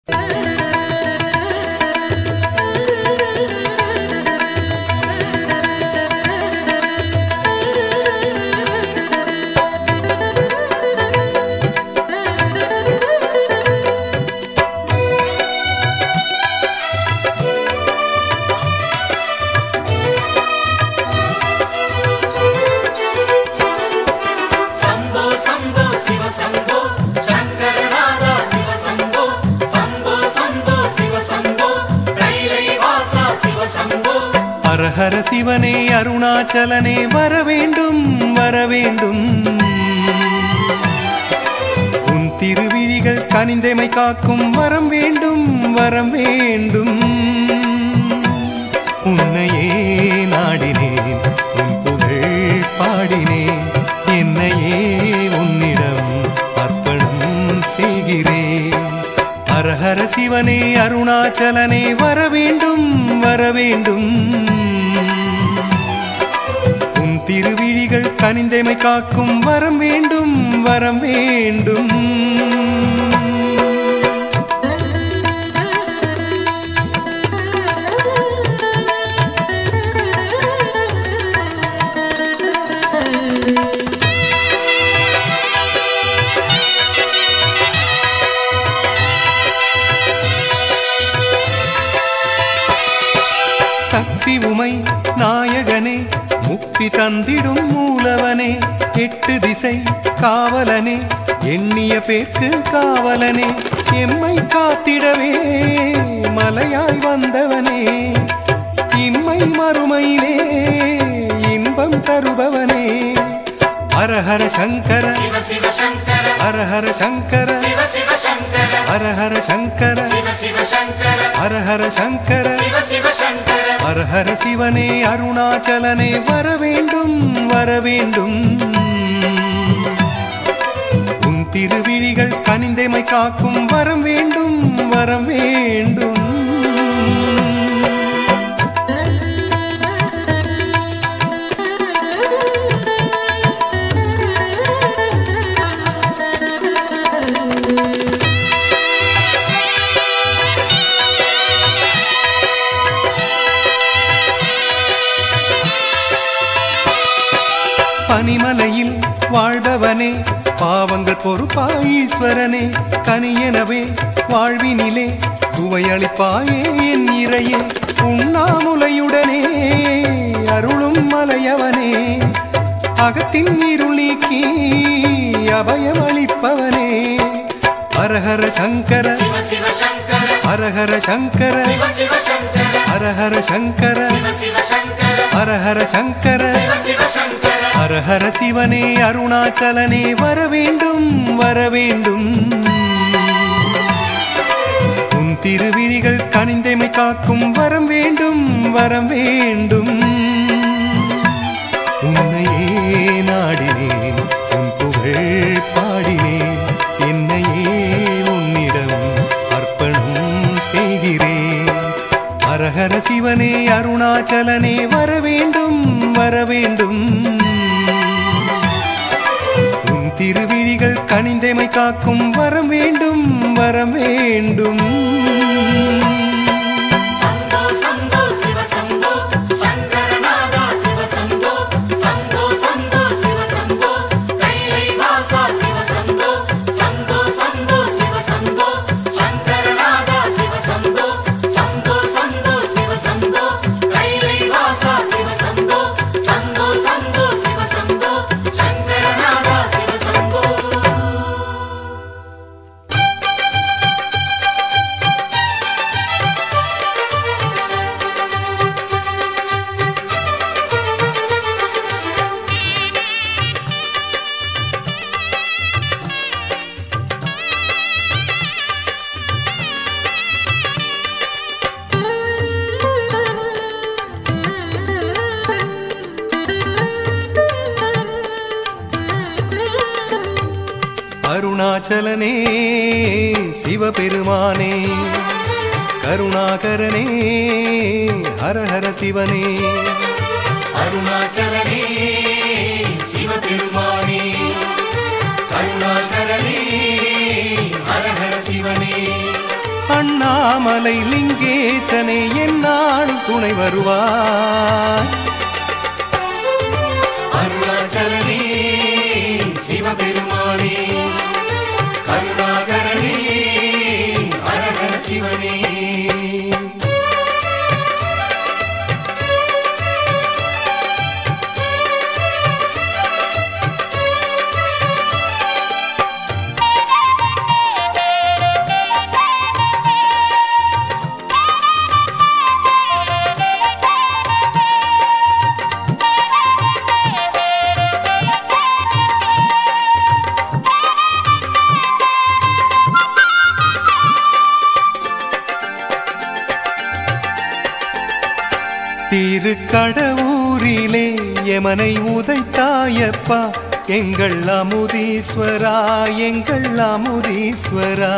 சம்போ சம்போ சிவ சம்போ சங்கரநாதா சிவ சம்போ சம்போ சம்போ சிவ சம்போ கைலை வாசா சிவ சம்போ அரஹர சிவனே அருணாச்சலனே வர வேண்டும் வர வேண்டும் உன் திருவிழிகள் கனிந்தமை காக்கும் வரம் வேண்டும் வரம் வேண்டும் உன்னையே நாடினேன் உன் புகழ் பாடினேன் என்னையே உன்னிடம் அர்ப்பணம் செய்கிறேன் ஹரஹர சிவனே அருணாச்சலனே வர வேண்டும் வர வேண்டும் உன் திருவிழிகள் கனிந்தமை காக்கும் வரம் வேண்டும் வரம் வேண்டும் சக்தி உமை நாயகனே முக்தி தந்திடும் மூலவனே எட்டு திசை காவலனே எண்ணிய பேர்க்கு காவலனே எம்மை காத்திடவே மலையாய் வந்தவனே இம்மை மறுமையிலே இன்பம் தருபவனே ஹரஹர சங்கர சிவ சிவ சங்கர ஹரஹர சங்கர சிவ சிவ சங்கர ஹரஹர சங்கர சிவ சிவ சங்கர ஹரஹர சங்கர சிவ சிவ சங்கர ஹரஹர சிவனே அருணாச்சலனே வர வேண்டும் வர வேண்டும் உன் திருவிழிகள் கனிந்தமை காக்கும் வரம் வேண்டும் வரம் வேண்டும் பனிமலையில் வாழ்பவனே பாவங்கள் பொறுப்பாய் ஈஸ்வரனே கனியனவே வாழ்வினிலே சுவையளிப்பாயே என் இறையே உண்ணாமுலையுடனே அருளும் மலையவனே அகத்தின் இருள் நீக்கி அபயமளிப்பவனே ஹரஹர சங்கர சிவ சிவ சங்கர ஹரஹர சங்கர சிவ சிவ சங்கர ஹரஹர சங்கர சிவ சிவ சங்கர ஹரஹர சங்கர சிவ சிவ சங்கர ஹரஹர சிவனே அருணாச்சலனே வர வேண்டும் வர வேண்டும் உன் திருவிழிகள் கனிந்தமை காக்கும் வரம் வேண்டும் வரம் வேண்டும் உன்னையே நாடினேன் உன் புகழ் பாடினேன் என்னையே உன்னிடம் அர்ப்பணம் செய்கிறேன் ஹரஹர சிவனே அருணாச்சலனே வர வேண்டும் வர வேண்டும் உன் திருவிழிகள் கனிந்தமை காக்கும் வரம் வேண்டும் வரம் வேண்டும் சம்போ சம்போ சிவ சம்போ சங்கரநாதா சிவ சம்போ சம்போ சம்போ சிவ சம்போ கைலை வாசா சிவ சம்போ சம்போ சம்போ சிவ சம்போ சங்கரநாதா சிவ சம்போ சம்போ சம்போ சிவ சம்போ கைலை வாசா சிவ சம்போ சம்போ சம்போ சிவ சம்போ சங்கரநாதா சிவ சம்போ அருணாச்சலனே சிவபெருமானே கருணாகரனே ஹரஹர சிவனே அருணாச்சலனே சிவபெருமானே கருணாகரனே ஹரஹர சிவனே அண்ணாமலை லிங்கேசனே என்னாலும் துணை வருவாய் அருணாச்சலனே சிவபெருமானே கருணாகரனே அரகர சிவனே திருக்கடவூரிலே எமனை உதைத்தாயப்பா எங்கள் அமுதீஸ்வரா எங்கள் அமுதீஸ்வரா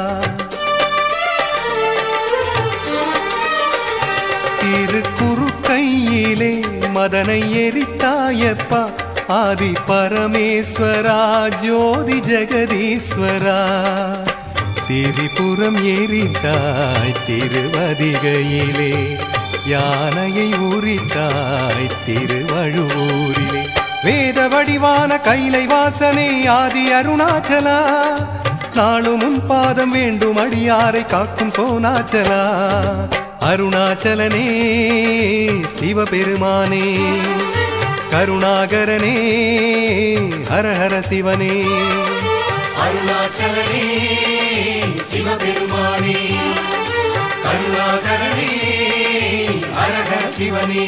திருக்குறுக்கையிலே மதனை எரித்தாயப்பா ஆதி பரமேஸ்வரா ஜோதி ஜெகதீஸ்வரா திரிபுரம் எரித்தாய் திருவதிகையிலே யானையை உரித்தாய் திருவழுவூரிலே வேத வடிவான கைலை வாசனே ஆதி அருணாச்சலா நாளும் உன் பாதம் வேண்டும் அடியாரை காக்கும் சோனாச்சலா அருணாச்சலனே சிவபெருமானே கருணாகரனே ஹர ஹர சிவனே அருணாச்சலனே சிவபெருமானே கருணாகரனே அரகர சிவனே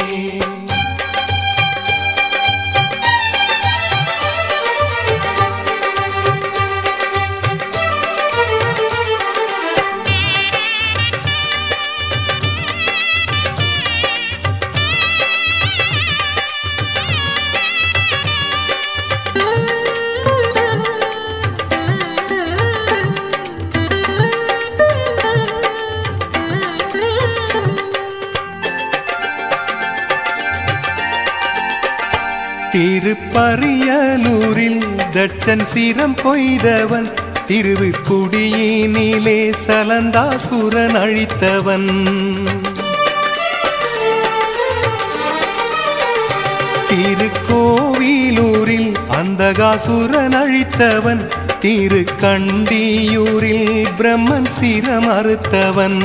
திருப்பரியலூரில் தட்சன் சிரம் கொய்தவன் திருவுக்குடியினிலே சலந்தாசுரன் அழித்தவன் திருக்கோவிலூரில் அந்தகாசுரன் அழித்தவன் திருக்கண்டியூரில் பிரம்மன் சிரம் அறுத்தவன்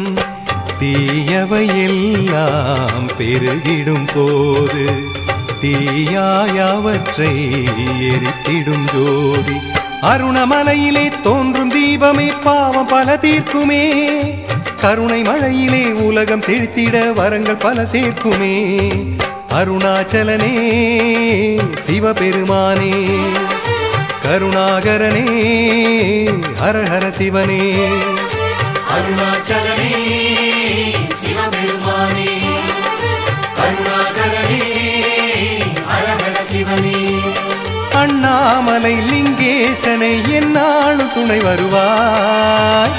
தீயவையெல்லாம் பெருகிடும் போது தீயாயவற்றை எரித்திடும் ஜோதி அருணமலையிலே தோன்றும் தீபமே பாவம் பல தீர்க்குமே கருணை மழையிலே உலகம் செழித்திட வரங்கள் பல சேர்க்குமே அருணாச்சலனே சிவபெருமானே கருணாகரனே ஹர ஹர சிவனே அருணாச்சலனே சிவபெருமானே கருணாகரனே அரகர சிவனே அண்ணாமலை லிங்கேசனை என்னாலும் துணை வருவாய்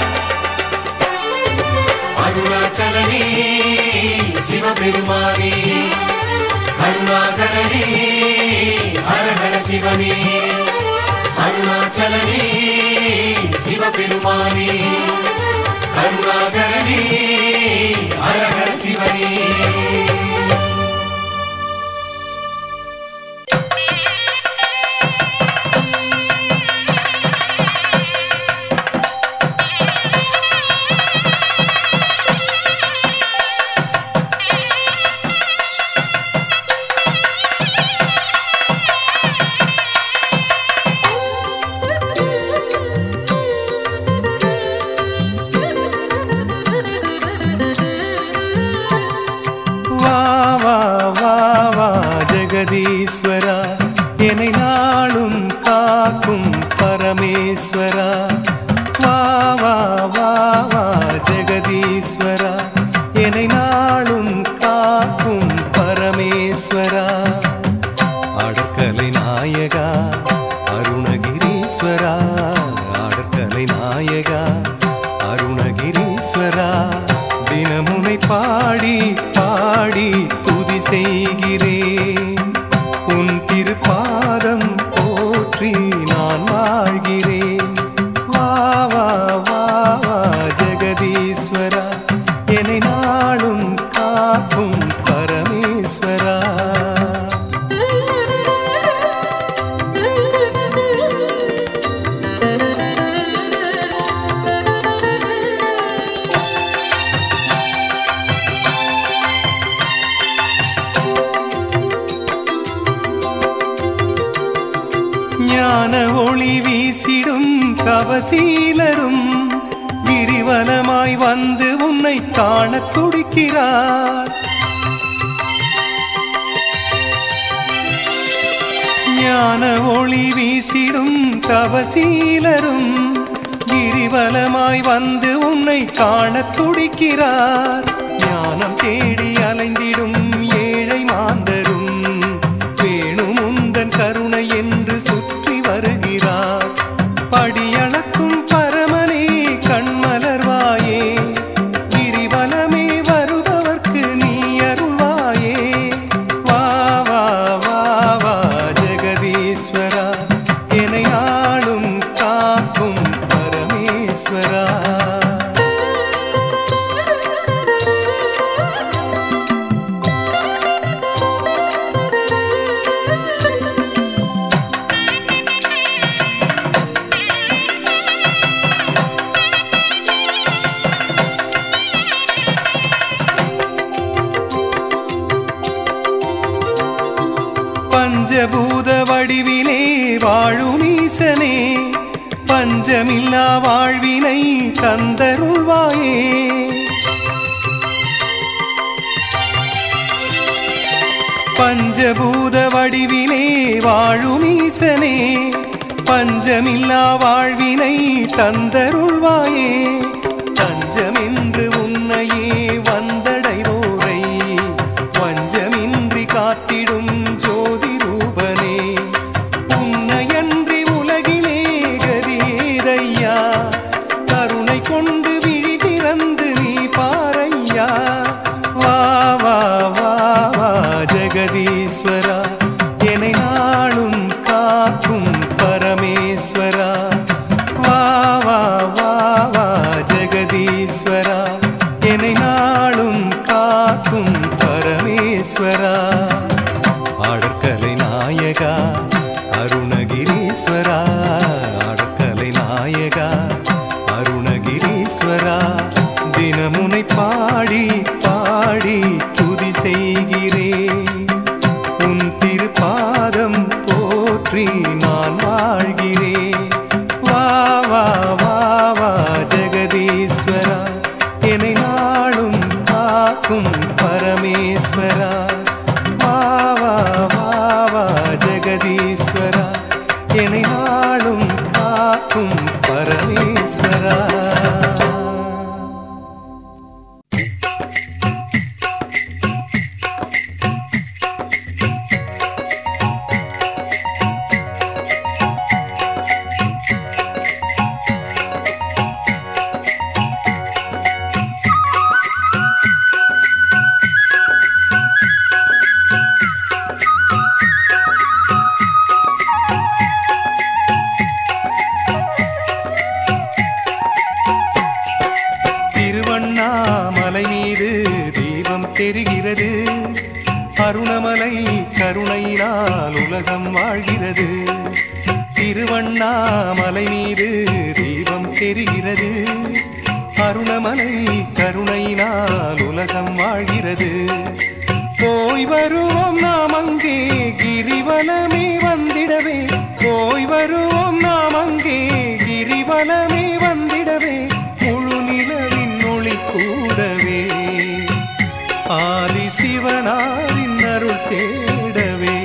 அருணாச்சலனே சிவபெருமானே கருணாகரனே அரகர சிவனே அருணாச்சலனே சிவபெருமானே கருணாகரனே அரகர சிவனே Thank you. தவசீலரும் கிரிவலமாய் வந்து உன்னை காணத் துடிக்கிறார் ஞான ஒளி வீசிடும் தவசீலரும் கிரிவலமாய் வந்து உன்னை காணத் துடிக்கிறார் ஞானம் தேடி அலைந்திடும் ஏழை மாந்தரும் வேணும் உந்தன் கருணை என்று சுற்றி வருகிறார் படியளக்கும் பரமனே கண்மலர்வாயே கிரிவலமே வருபவர்க்கு நீ அருள்வாயே வா வா வா வா ஜெகதீஸ்வரா என்னை நாளும் காக்கும் பரமேஸ்வரா பஞ்சபூத வடிவிலே வாழும் ஈசனே பஞ்சமில்லா வாழ்வினை தந்தருள்வாயே பஞ்சபூத வடிவிலே வாழும் ஈசனே பஞ்சமில்லா வாழ்வினை தந்தருள்வாயே தஞ்சமென்று உன்னையே வந்தடைவோரை வஞ்சமின்றி காத்திடும் ஜோதி ரூபனே உன்னையன்றி உலகிலே கதியேதையா கருணை கொண்டு விழி திறந்து நீ பாரையா வா வா வா வா ஜெகதீஸ்வரா என்னை நாளும் காக்கும் பரமேஸ்வரா வா வா வா வா ஜெகதீஸ்வரா என்னை நாளும் காக்கும் பரமேஸ்வரா ஆடற்கலை நாயகா அருணகிரீஸ்வரா ஆடற்கலை நாயகா அருணகிரீஸ்வரா தினமுனை பாடி பாடி துதி செய்கிறேன் உன் திருப்பாதம் போற்றி நான் வாழ்கிறேன் வா வா வா வா ஜெகதீஸ்வரா என்னை நாளும் காக்கும் பரமேஸ்வரா வா வா வா வா ஜெகதீஸ்வரா என்னை நாளும் காக்கும் பரமேஸ்வரா திருவண்ணாமலை மீது தீபம் தெரிகிறது அருணமலை கருணையினால் உலகம் வாழ்கிறது திருவண்ணாமலை மீது தீபம் தெரிகிறது அருணமலை கருணையினால் உலகம் வாழ்கிறது போய் வருவோம் நாம் அங்கே கிரிவலமே வந்திடவே போய் வருவோம் நாம் அங்கே கிரிவலமே வந்திடவே முழு நிலவின் ஒளி கூடவே ஆதி சிவனாரின் அருள் தேடவே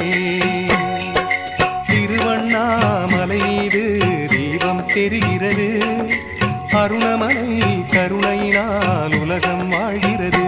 திருவண்ணாமலை மீது தீபம் தெரிகிறது அருணமலை கருணையினால் உலகம் வாழ்கிறது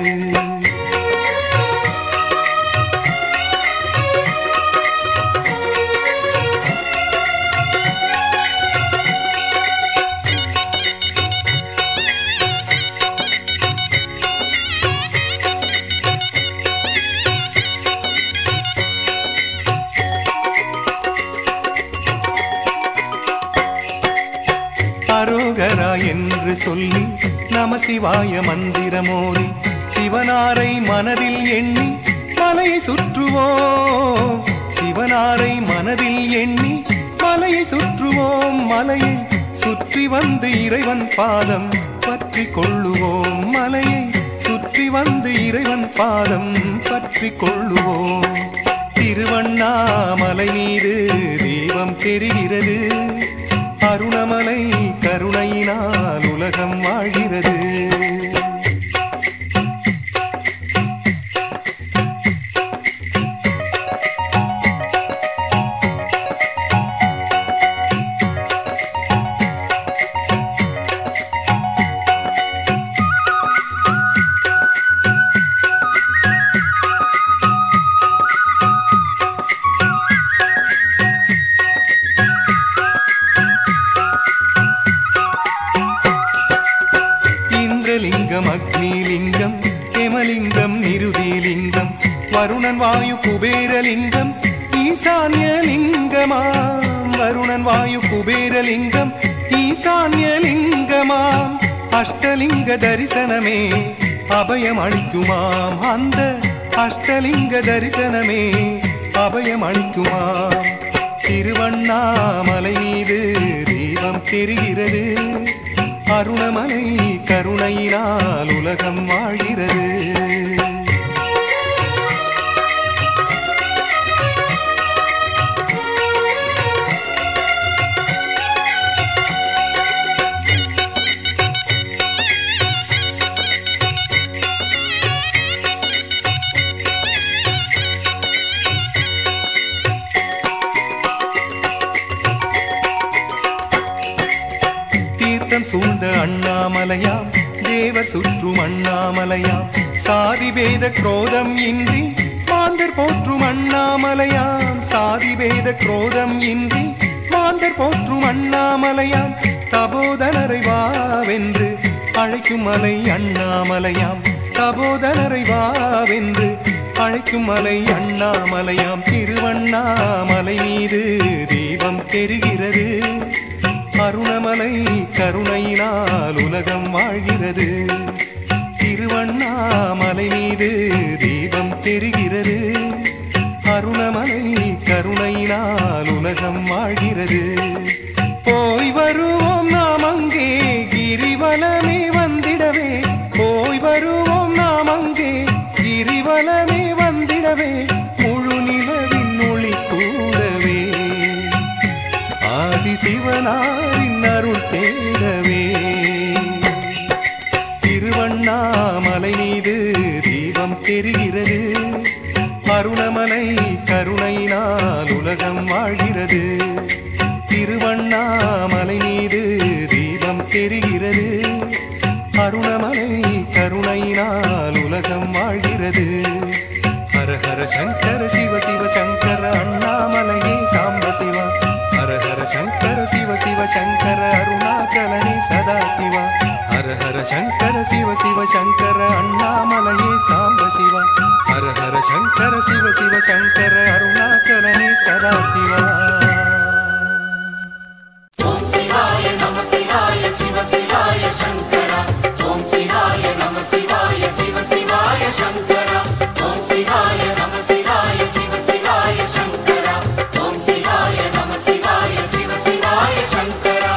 அரோகரா என்று சொல்லி நம சிவாய மந்திரமோதி சிவனாரை மனதில் எண்ணி மலையை சுற்றுவோம் சிவனாரை மனதில் எண்ணி மலையை சுற்றுவோம் மலையை சுற்றி வந்து இறைவன் பாதம் பற்றி கொள்ளுவோம் மலையை சுற்றி வந்து இறைவன் பாதம் பற்றி கொள்ளுவோம் திருவண்ணாமலை மீது தீபம் தெரிகிறது அருணமலை கருணையினால் உலகம் வாழ்கிறது இந்திரலிங்கம் அக்னிலிங்கம் ஹேமலிங்கம் நிருதிலிங்கம் வருணன் வாயு குபேரலிங்கம் ஈசான்யலிங்கமாம் வருணன் வாயு குபேரலிங்கம் ஈசான்யலிங்கமாம் அஷ்டலிங்க தரிசனமே அபயம் அளிக்குமாம் அந்த அஷ்டலிங்க தரிசனமே அபயம் அளிக்குமாம் திருவண்ணாமலை மீது தீபம் தெரிகிறது அருணமலை கருணையினால் உலகம் வாழ்கிறது தீர்த்தம் சூழ்ந்த அண்ணாமலையாம் தேவ சுற்றும் அண்ணாமலையாம் சாதி வேத குரோதம் இன்றி மாந்தர் போற்றும் அண்ணாமலையாம் சாதி வேத குரோதம் இன்றி மாந்தர் போற்றும் அண்ணாமலையாம் தபோதனரை வாவென்று அழைக்கும் மலை அண்ணாமலையாம் தபோதனரை வாவென்று அழைக்கும் மலை அண்ணாமலையாம் திருவண்ணாமலை மீது தீபம் தெரிகிறது அருணமலை கருணையினால் உலகம் வாழ்கிறது திருவண்ணாமலை மீது தீபம் தெரிகிறது அருணமலை கருணையினால் உலகம் வாழ்கிறது போய் வருவோம் நாம் அங்கே கிரிவலமே வந்திடவே போய் வருவோம் நாம் அங்கே கிரிவலமே வந்திடவே முழு நிலவின் ஒளி கூடவே ஆதி சிவனாரின் அருள் தேடவே திருவண்ணாமலை மீது தீபம் தெரிகிறது அருணமலை கருணையினால் உலகம் வாழ்கிறது திருவண்ணாமலை மீது தீபம் தெரிகிறது அருணமலை கருணையினால் உலகம் வாழ்கிறது ஹர ஹர சங்கர சிவ சிவ சங்கர அண்ணாமலையே சாம்ப சிவா ஹர ஹர சங்கர சிவ சிவ சங்கர அருணாச்சலனே சதா சிவா ஹர ஹர சங்கர சிவ சிவ சங்கர அண்ணாமலையே சாம்ப சிவா ஹர ஹர சங்கர சிவ சிவ சங்கர அருணாச்சலனே சதா சிவா ஓம் சிவாய நம சிவாய சிவ சிவாய சங்கரா ஓம் சிவாய நம சிவாய சிவ சிவாய சங்கரா ஓம் சிவாய நம சிவாய சிவ சிவாய சங்கரா ஓம் சிவாய நம சிவாய சிவ சிவாய சங்கரா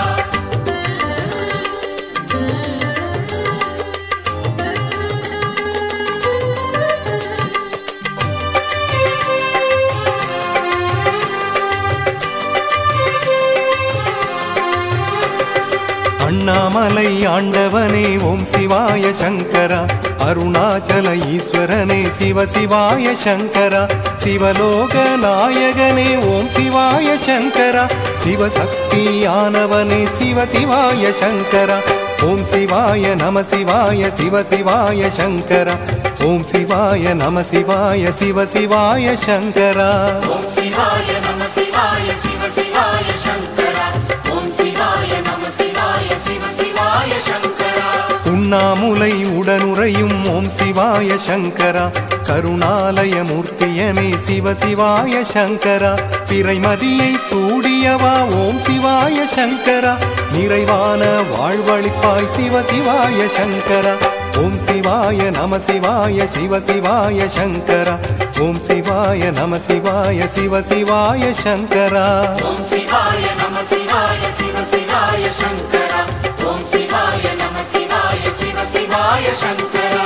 அண்ணாமலை ஆண்டவனே ஓம் சிவாய சங்கரா அருணாச்சல ஈஸ்வரனே சிவ சிவாய சங்கரா சிவலோக நாயகனே ஓம் சிவாய சங்கரா சிவசக்தியானவனே சிவ சிவாய சங்கரா ஓம் சிவாய நம சிவாய சிவ சிவாய சங்கரா ஓம் சிவாய நம சிவாய சிவ சிவாய சங்கரா ஓம் சிவாய நம சிவாய சிவ சிவாய சங்கரா ஓம் சிவாய நம சிவாய சிவ சிவாய சங்கரா உண்ணாமுலை உடனுறையும் ஓம் சிவாய சங்கரா கருணாலய மூர்த்தியனே சிவ சிவாய சங்கரா பிறைமதியை சூடியவா ஓம் சிவாய சங்கரா நிறைவான வாழ்வழிப்பாய் சிவ சிவாய சங்கரா ஓம் சிவாய நம சிவாய சிவ சிவாய சங்கரா ஓம் சிவாய நம சிவாய சிவ சிவாய சங்கரா ஓம் சிவாய நம சிவாய சிவ சிவாய சங்கரா ஓம் சிவாய நம சிவாய சிவ சிவாய சங்கரா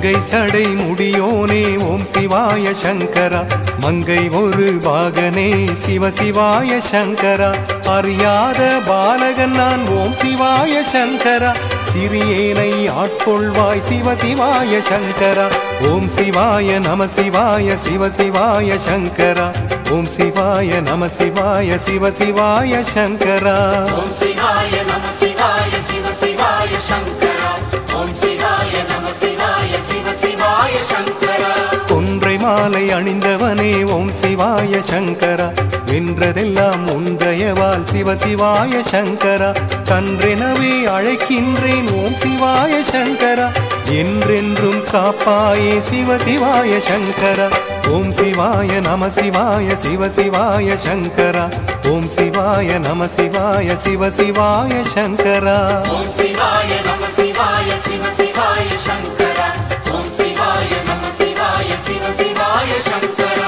கங்கை சடை முடியோனே ஓம் சிவாய சங்கரா மங்கை ஒரு பாகனே சிவ சிவாய சங்கரா அறியாத பாலகன் நான் ஓம் சிவாய சங்கரா சிறியேனை ஆட்கொள்வாய் சிவ சிவாய சங்கரா ஓம் சிவாய நம சிவாய சிவ சிவாய சங்கரா ஓம் சிவாய நம சிவாய சிவ சிவாய சங்கரா ஓம் சிவாய நம சிவாய சிவ சிவாய சங்கரா ஓம் சிவாய நம சிவாய சிவ சிவாய சங்கரா கொன்றை மாலை அணிந்தவனே ஓம் சிவாய சங்கரா வென்றதெல்லாம் உந்தயவால் சிவ சிவாய சங்கரா கன்றெனவே அழைக்கின்றேன் ஓம் சிவாய சங்கரா என்றென்றும் காப்பாயே சிவ சிவாய சங்கரா ஓம் சிவாய நம சிவாய சிவ சிவாய சங்கரா ஓம் சிவாய நம சிவாய சிவ சிவாய சங்கரா ஓம் சிவாய நம சிவாய சிவ சிவாய சங்கரா ஓம் சிவாய நம சிவாய சிவ சிவாய சங்கரா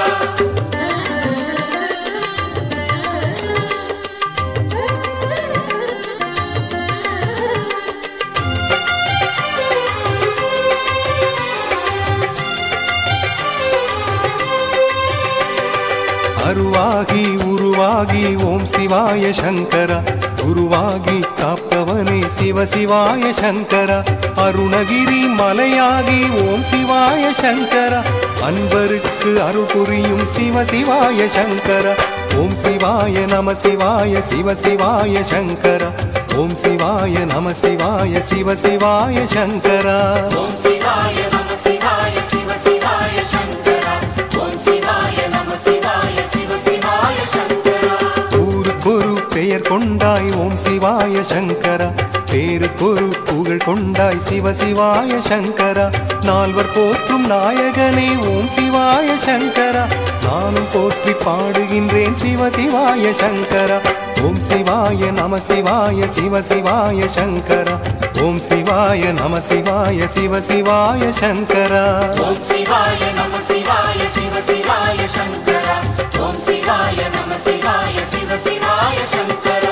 அருவாகி உருவாகி ஓம் சிவாய சங்கரா உருவாகி காப்பவனே சிவ சிவாய சங்கரா அருணகிரி மலையாகி ஓம் சிவாய சங்கரா அன்பருக்கு அருள் புரியும் சிவ சிவாய சங்கரா ஓம் சிவாய நம சிவாய சிவ சிவாய சங்கரா ஓம் சிவாய நம சிவாய சிவ சிவாய சங்கரா ஓம் சிவாய நம சிவாய சிவ சிவாய சங்கரா ஓம் சிவாய நம சிவாய சிவ சிவாய சங்கரா ஊருக்கொரு பெயர் கொண்டாய் ஓம் சிவாய சங்கரா பேருக்கொரு புகழ் கொண்டாய் சிவ சிவாய சங்கரா நால்வர் போற்றும் நாயகனே ஓம் சிவாய சங்கரா நானும் போற்றி பாடுகின்றேன் சிவ சிவாய சங்கரா ஓம் சிவாய நம சிவாய சிவ சிவாய சங்கரா ஓம் சிவாய நம சிவாய சிவ சிவாய சங்கரா ஓம் சிவாய நம சிவாய சிவ சிவாய சங்கரா ஓம் சிவாய நம சிவாய சிவ சிவாய சங்கரா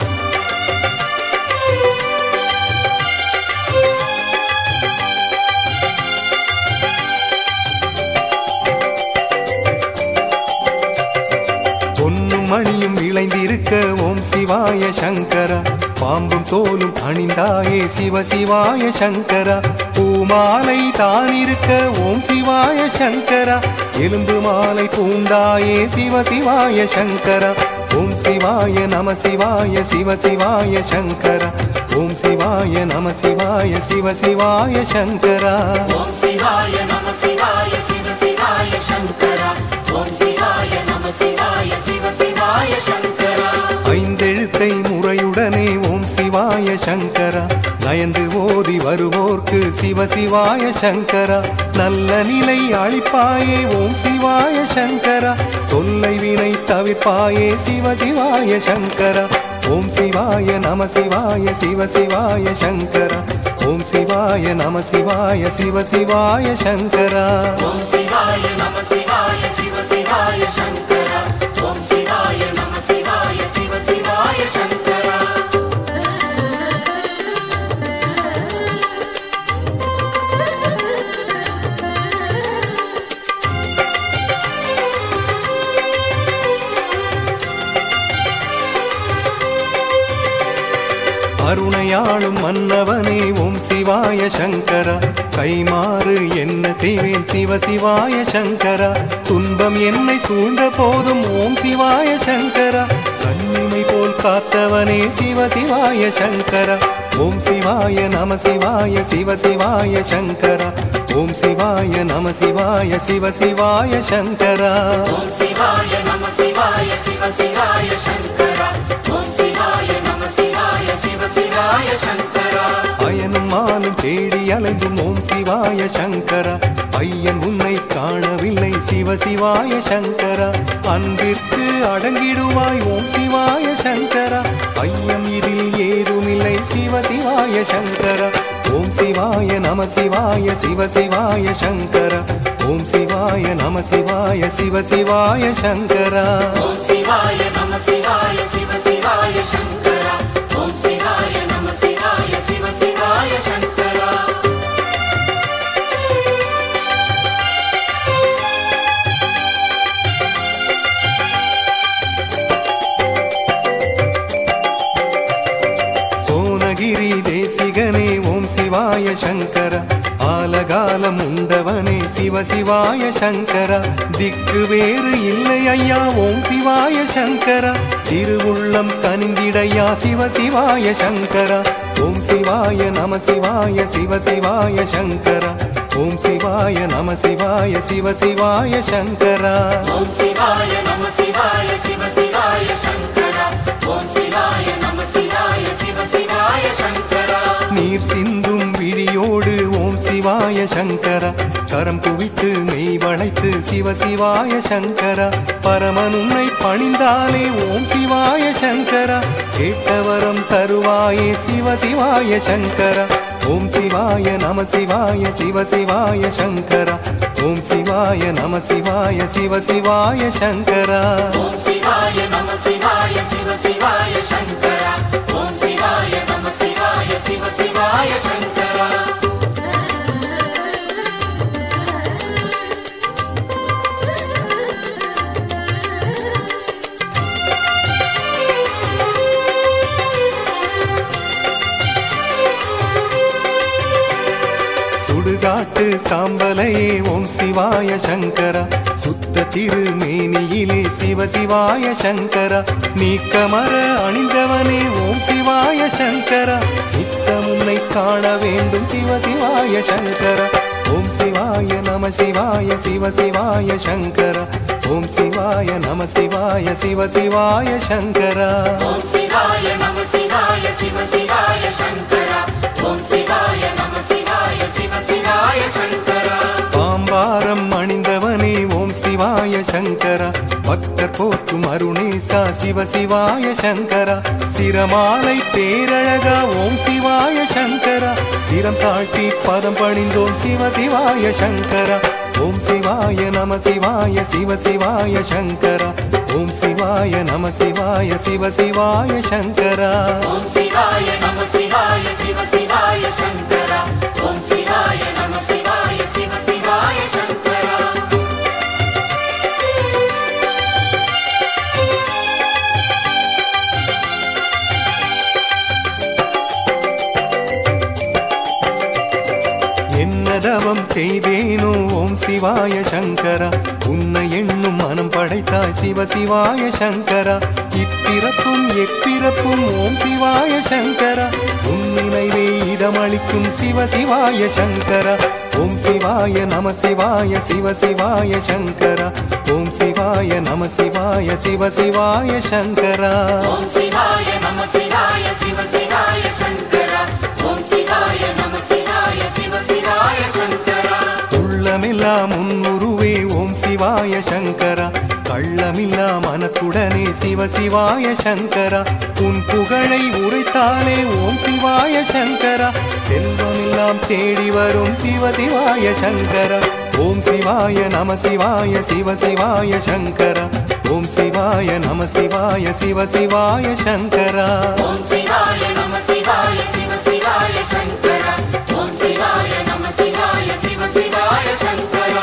பொன்னும் மணியும் விளைந்திருக்க ஓம் சிவாய சங்கரா பாம்பும் தோலும் அணிந்தாயே சிவ சிவாய சங்கரா பூமாலை தான் இருக்க ஓம் சிவாய சங்கரா எலும்பு மாலை பூண்டாயே சிவ சிவாய சங்கரா ஓம் சிவாய நம சிவாய சிவ சிவாய சங்கரா ஓம் சிவாய நம சிவாய சிவ சிவாய சங்கரா ஓம் சிவாய நம சிவாய சிவ சிவாய சங்கரா ஓம் சிவாய நம சிவாய சிவ சிவாய சங்கரா ஐந்தெழுத்தை முறையுடனே ஓம் சிவாய சங்கரா நயந்து ஓதி வருவோர்க்கு சிவ சிவாய சங்கரா நல்ல நிலை அளிப்பாயே ஓம் சிவாய சங்கரா தொல்லை வினை தவிர்ப்பாயே சிவ சிவாய சங்கரா ஓம் சிவாய நம சிவாய சிவ சிவாய சங்கரா ஓம் சிவாய நம சிவாய சிவ சிவாய சங்கரா ஓம் சிவாய நம சிவாய சிவ சிவாய சங்கரா ஓம் சிவாய நம சிவாய சிவ சிவாய சங்கரா அருணையாளும் மன்னவனே ஓம் சிவாய சங்கரா கைமாறு என்ன செய்வேன் சிவ சிவாய சங்கரா துன்பம் என்னை சூழ்ந்த போதும் ஓம் சிவாய சங்கரா கண்ணிமை போல் காத்தவனே சிவ சிவாய சங்கரா ஓம் சிவாய நம சிவாய சிவ சிவாய சங்கரா ஓம் சிவாய நம சிவாய சிவ சிவாய சங்கரா ஓம் சிவாய நம சிவாய சிவ சிவாய சங்கரா ஓம் சிவாய நம சிவாய சிவ சிவாய சங்கரா பயனும் மானும் தேடி அலைந்தும் ஓம் சிவாய சங்கரா பையன் உன்னை காணவில்லை சிவ சிவாய சங்கரா அன்பிற்கு அடங்கிடுவாய் ஓம் சிவாய சங்கரா பையம் இதில் ஏதுமில்லை சிவ சிவாய சங்கரா ஓம் சிவாய நம சிவாய சிவ சிவாய சங்கரா ஓம் சிவாய நம சிவாய சிவ சிவாய சங்கரா ஓம் சிவாய நம சிவாய சிவ சிவாய சங்கரா ஓம் சிவாய நம சிவாய சிவ சிவாய சங்கரா சிவ சிவாய சங்கரா திக்கு வேறு இல்லை ஐயா ஓம் சிவாய சங்கரா திருவுள்ளம் கனிந்திடையா சிவ சிவாய சங்கரா ஓம் சிவாய நம சிவாய சிவ சிவாய சங்கரா ஓம் சிவாய நம சிவாய சிவ சிவாய சங்கரா ஓம் சிவாய நம சிவாய சிவ சிவாய சங்கரா ஓம் சிவாய நம சிவாய சிவ சிவாய சங்கரா நீர் சிந்தும் விழியோடு ஓம் சிவாய சங்கரா கரம் குவித்து மெய் வளைத்து சிவ சிவாய சங்கரா பரமன் உன்னை பணிந்தாலே ஓம் சிவாய சங்கரா கேட்டவரம் தருவாயே சிவ சிவாய சங்கரா ஓம் சிவாய நம சிவாய சிவ சிவாய சங்கரா ஓம் சிவாய நம சிவாய சிவ சிவாய சங்கரா ஓம் சிவாய நம சிவாய சிவ சிவாய சங்கரா ஓம் சிவாய நம சிவாய சிவ சிவாய சங்கரா சுடுகாட்டு சாம்பலையே ஓம் சிவாய சங்கரா சுத்த திருமேனியிலே சிவ சிவாய சங்கரா நீக்கமர அணிந்தவனே ஓம் சிவாய சங்கரா நித்தம் உன்னை காண வேண்டும் சிவ சிவாய சங்கரா ஓம் சிவாய நம சிவாய சிவ சிவாய சங்கரா ஓம் சிவாய நம சிவாய சிவ சிவாய சங்கரா ஓம் சிவாய நம சிவாய சிவ சிவாய சங்கரா ஓம் சிவாய நம சிவாய சிவ சிவாய சங்கரா பாம்பாரம் அணிந்தவனே ஓம் சிவாய சங்கரா பக்தர் போற்றும் அருணேசா சிவ சிவாய சங்கரா சிரமாலை பேரழகா ஓம் சிவாய சங்கரா சிரம் தாழ்த்தி பதம் பணிந்தோம் சிவ சிவாய சங்கரா ஓம் சிவாய நம சிவாய சிவ சிவாய சங்கரா ஓம் சிவாய நம சிவாய சிவ சிவாய சங்கரா ஓம் சிவாய நம சிவாய சிவ சிவாய சங்கரா ஓம் சிவாய நம சிவாய சிவ சிவாய சங்கரா என்ன தவம் செய்தேனோ ஓம் சிவாய சங்கரா உன்னை எண்ணும் மனம் படைத்தாய் சிவ சிவாய சங்கரா இப்பிறப்பும் எப்பிறப்பும் ஓம் சிவாய சங்கரா உன் நினைவே இதமளிக்கும் சிவ சிவாய சங்கரா ஓம் சிவாய நம சிவாய சிவ சிவாய சங்கரா ஓம் சிவாய நம சிவாய சிவ சிவாய சங்கரா ஓம் சிவாய நம சிவாய சிவ சிவாய சங்கரா ஓம் சிவாய நம சிவாய சிவ சிவாய சங்கரா உள்ளமெல்லாம் முன்னுருவே ஓம் சிவாய சங்கரா கள்ளமில்லா மனத்துடனே சிவ சிவாய சங்கரா உன் புகழை உரைத்தாலே ஓம் சிவாய சங்கரா செல்வமெல்லாம் தேடி வரும் சிவ சிவாய சங்கரா ஓம் சிவாய நம சிவாய சிவ சிவாய சங்கரா ஓம் சிவாய நம சிவாய சிவ சிவாய சங்கரா ஓம் சிவாய நம சிவாய சிவ சிவாய சங்கரா ஓம் சிவாய நம சிவாய சிவ சிவாய சங்கரா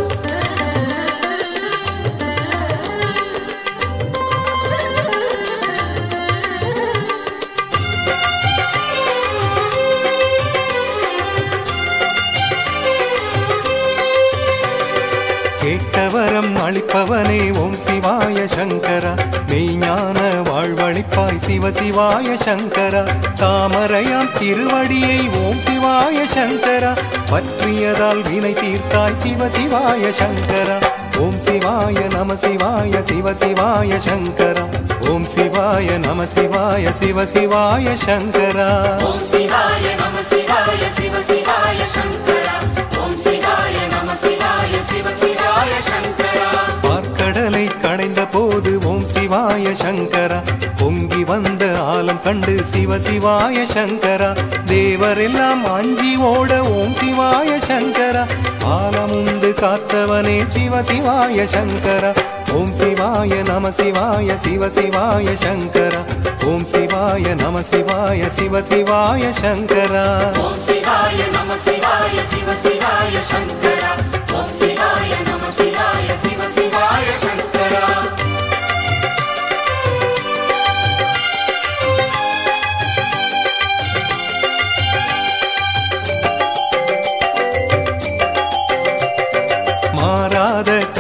கேட்டவரம் அளிப்பவனே ஓம் சிவாய சங்கரா மெய்ஞான வாழ்வழிப்பாய் சிவ சிவாய சங்கரா தாமரையாம் திருவடியை ஓம் சிவாய சங்கரா பற்றியதால் வினை தீர்த்தாய் சிவ சிவாய சங்கரா ஓம் சிவாய நம சிவாய சிவ சிவாய சங்கரா ஓம் சிவாய நம சிவாய சிவ சிவாய சங்கரா ஓம் சிவாய நம சிவாய சிவ சிவாய சங்கரா ஓம் சிவாய நம சிவாய சிவ சிவாய சங்கரா பார்க்கடலை கடைந்த போது ஓம் சிவாய சங்கரா பொங்கி வந்த ஆலம் கண்டு சிவ சிவாய சங்கரா தேவரெல்லாம் அஞ்சி ஓட ஓம் சிவாய சங்கரா ஆலமுண்டு காத்தவனே சிவ சிவாய சங்கரா ஓம் சிவாய நம சிவாய சிவ சிவாய சங்கரா ஓம் சிவாய நம சிவாய சிவ சிவாய சங்கரா ஓம் சிவாய நம சிவாய சிவ சிவாய சங்கரா ஓம் சிவாய நம சிவாய சிவ சிவாய சங்கரா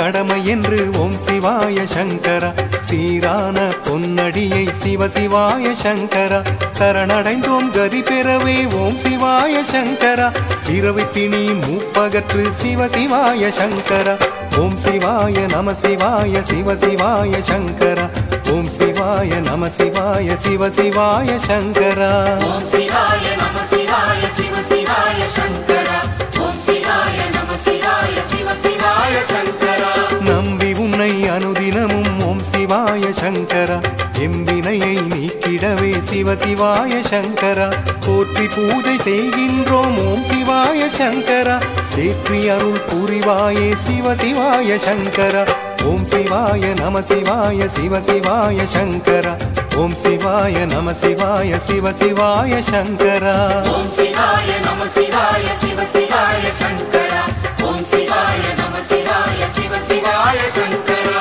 கடமை என்று ஓம் சிவாய சங்கரா சீரான பொன்னடியை சிவ சிவாய சங்கரா சரணடைந்தோம் கதி பெறவே ஓம் சிவாய சங்கரா இரவு பிணி மூப்பகற்று சிவ சிவாய சங்கரா ஓம் சிவாய நம சிவாய சிவ சிவாய சங்கரா ஓம் சிவாய நம சிவாய சிவ சிவாய சங்கரா ஓம் சிவாய நம சிவாய சிவ சிவாய சங்கரா ஓம் சிவாய நம சிவாய சிவ சிவாய சங்கரா நம்பி உன்னை அனுதினமும் ஓம் சிவாய சங்கரா எம்பினையை நீக்கிடவே சிவ சிவாய சங்கரா போற்றி பூஜை செய்கின்றோம் ஓம் சிவாய சங்கரா தேற்றி அருள் புரிவாயே சிவ சிவாய சங்கரா ஓம் சிவாய நம சிவாய சிவ சிவாய சங்கரா ஓம் சிவாய நம சிவாய சிவ சிவாய சங்கரா ஓம் சிவாய நம சிவாய சிவ சிவாய சங்கரா ஓம் சிவாய நம சிவாய சிவ சிவாய சங்கரா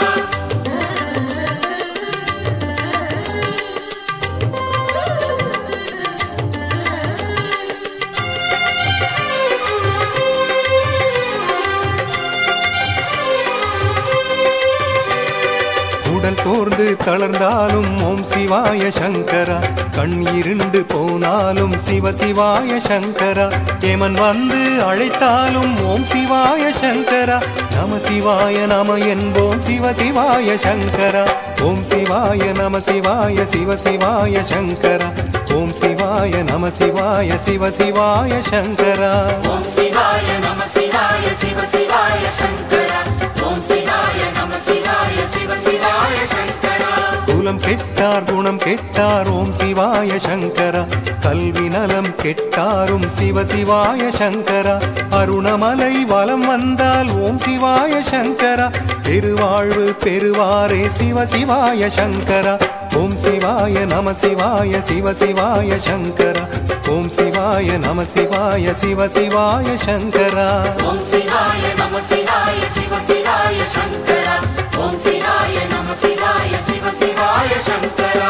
உடல் சோர்ந்து தளர்ந்தாலும் ஓம் சிவாய சங்கரா கண் இருண்டு போனாலும் சிவ சிவாய சங்கரா ஏமன் வந்து அழைத்தாலும் ஓம் சிவாய சங்கரா நம சிவாய நம என்போம் சிவ சிவாய சங்கரா ஓம் சிவாய நம சிவாய சிவ சிவாய சங்கரா ஓம் சிவாய நம சிவாய சிவ சிவாய சங்கரா ஓம் சிவாய நம சிவாய சிவ சிவாய சங்கரா ஓம் சிவாய நம சிவாய சிவ சிவாய சங்கரா குலம் கெட்டார் குணம் கெட்டார் ஓம் சிவாய சங்கரா கல்வி நலம் கெட்டாரும் சிவ சிவாய சங்கரா அருணமலை வலம் வந்தால் ஓம் சிவாய சங்கரா பெருவாழ்வு பெறுவாரே சிவ சிவாய சங்கரா ஓம் சிவாய நம சிவாய சிவ சிவாய சங்கரா ஓம் சிவாய நம சிவாய சிவ சிவாய சங்கரா ஓம் சிவாய நம சிவாய சிவ சிவாய சங்கரா ஓம் சிவாய நம சிவாய சிவ சிவாய சங்கரா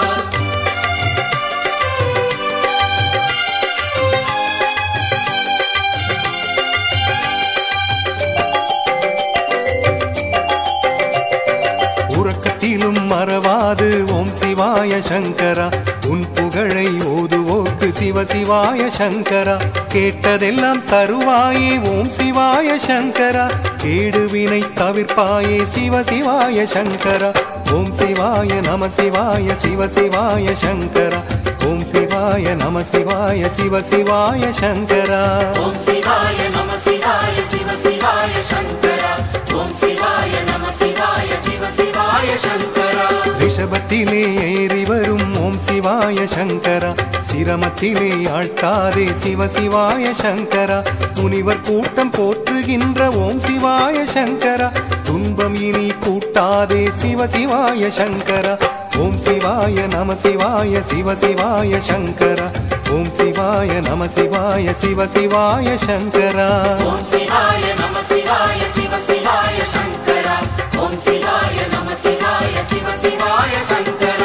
உறக்கத்திலும் மறவாது ஓம் சிவாய சங்கரா உன் புகழை ஓதுவோக்கு சிவ சிவாய சங்கரா கேட்டதெல்லாம் தருவாயே ஓம் சிவாய சங்கரா கேடுவினை தவிர்ப்பாயே சிவ சிவாய சங்கரா ஓம் சிவாய நம சிவாய சிவ சிவாய சங்கரா ஓம் சிவாய நம சிவாய சிவ சிவாய சங்கரா ஓம் சிவாய நம சிவாய சிவ சிவாய சங்கரா ஓம் சிவாய நம சிவாய சிவ சிவாய சங்கரா ரிஷபத்திலே ஏறி வரும் ஓம் சிவாய சங்கரா சிரமத்திலே ஆழ்த்தாதே சிவ சிவாய சங்கரா முனிவர் கூட்டம் போற்றுகின்ற ஓம் சிவாய சங்கரா துன்பம் இனி கூட்டாதே சிவ சிவாய சங்கரா ஓம் சிவாய நம சிவாய சிவ சிவாய சங்கரா ஓம் சிவாய நம சிவாய சிவ சிவாய சங்கரா ஓம் சிவாய நம சிவாய சிவ சிவாய சங்கரா ஓம் சிவாய நம சிவாய சிவ சிவாய சங்கரா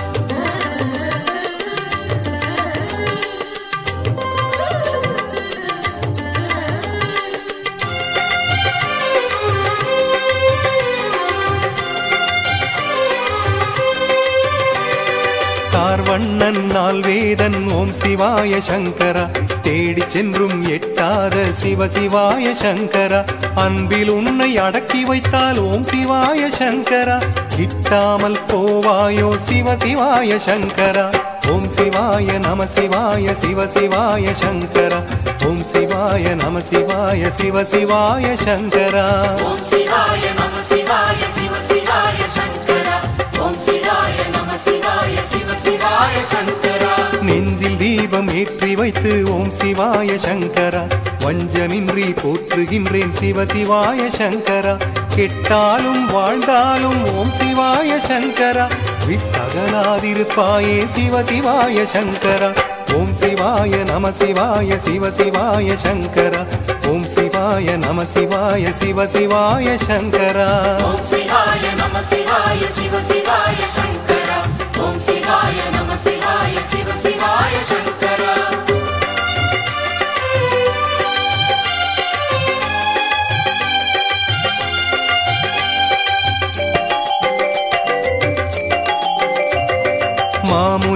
கார்வண்ணன் நாள் வேதன் ஓம் சிவாய சங்கரா தேடி சென்றும் எட்டாத சிவ சிவாய சங்கரா அன்பில் உன்னை அடக்கி வைத்தால் ஓம் சிவாய சங்கரா கிட்டாமல் போவாயோ சிவ சிவாய சங்கரா ஓம் சிவாய நம சிவாய சிவ சிவாய சங்கரா ஓம் சிவாய நம சிவாய சிவ சிவாய சங்கரா ஓம் சிவாய நம சிவாய சிவ சிவாய சங்கரா ஓம் சிவாய நம சிவாய சிவ சிவாய சங்கரா நெஞ்சில் தீபம் ஏற்றி வைத்து ஓம் சிவாய சங்கரா வஞ்சமின்றி போற்றுகின்றேன் சிவ சிவாய சங்கரா கெட்டாலும் வாழ்ந்தாலும் ஓம் சிவாய சங்கரா விட்டகலாதிருப்பாயே சிவ சிவாய சங்கரா ஓம் சிவாய நம சிவாய சிவ சிவாய சங்கரா ஓம் சிவாய நம சிவாய சிவ சிவாய சங்கரா ஓம் சிவாய நம சிவாய சிவ சிவாய சங்கரா ஓம் சிவாய நம சிவாய சிவ சிவாய சங்கரா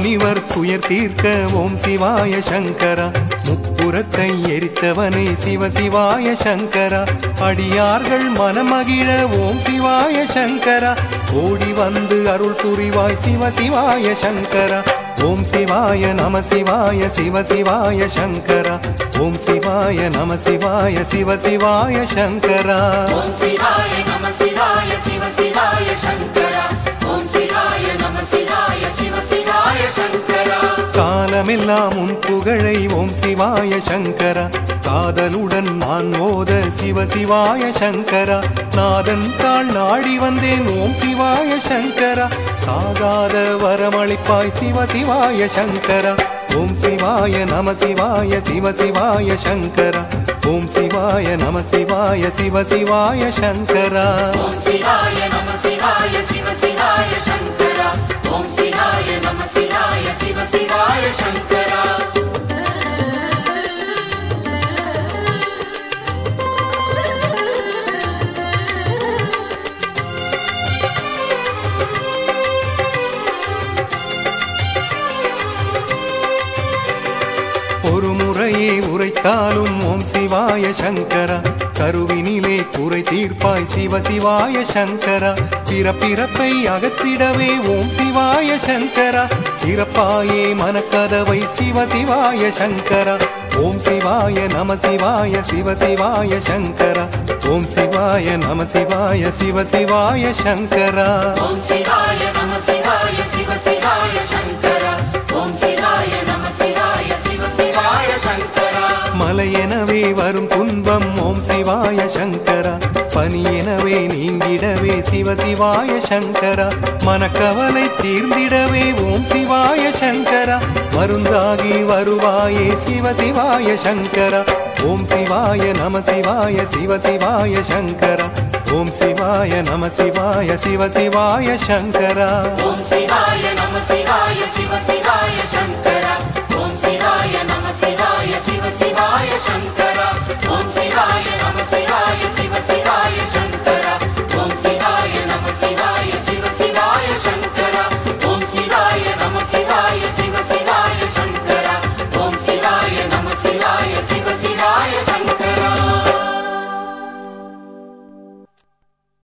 முனிவர் துயர் தீர்க்க ஓம் சிவாய சங்கரா முப்புறத்தை எரித்தவனே சிவ சிவாய சங்கரா அடியார்கள் மனமகிழ ஓம் சிவாய சங்கரா ஓடி வந்து அருள் புரிவாய் சிவ சிவாய சங்கரா ஓம் சிவாய நம சிவாய சிவ சிவாய சங்கரா ஓம் சிவாய நம சிவாய சிவ சிவாய சங்கரா ஓம் சிவாய நம சிவாய சிவ சிவாய சங்கரா ஓம் சிவாய நம சிவாய சிவ சிவாய சங்கரா காலமெல்லாம் உன் புகழை ஓம் சிவாய சங்கரா காதலுடன் நான் ஓத சிவ சிவாய சங்கரா நாதன் தாள் நாடி வந்தேன் ஓம் சிவாய சங்கரா சாகாத வரமளிப்பாய் சிவ சிவாய சங்கரா ஓம் சிவாய நம சிவாய சிவ சிவாய சங்கரா ஓம் சிவாய நம சிவாய சிவ சிவாய சங்கரா ஓம் சிவாய நம சிவாய சிவ சிவாய சங்கரா ஓம் சிவாய நம சிவாய சிவ சிவாய சங்கரா ஒரு முறையே உரைத்தாலும் ஓம் சிவாய சங்கரா கருவினிலே குறை தீர்ப்பாய் சிவ சிவாய சங்கரா பிறப்பிறப்பை அகற்றிடவே ஓம் சிவாய சங்கரா பிறப்பாயே மனக்கதவை சிவ சிவாய சங்கரா ஓம் சிவாய நம சிவாய சிவ சிவாய சங்கரா ஓம் சிவாய நம சிவாய சிவ சிவாய சங்கரா ஓம் சிவாய நம சிவாய சிவ சிவாய சங்கரா ஓம் சிவாய நம சிவாய சிவ சிவாய சங்கரா மலை எனவே வரும் துன்பம் ஓம் சிவாய சங்கரா பனி எனவே நீங்கிடவே சிவ சிவாய சங்கரா மனக்கவலை தீர்ந்திடவே ஓம் சிவாய சங்கரா மருந்தாகி வருவாயே சிவ சிவாய சங்கரா ஓம் சிவாய நம சிவாய சிவ சிவாய சங்கரா ஓம் சிவாய நம சிவாய சிவ சிவாய சங்கரா ஓம் சிவாய நம சிவாய சிவ சிவாய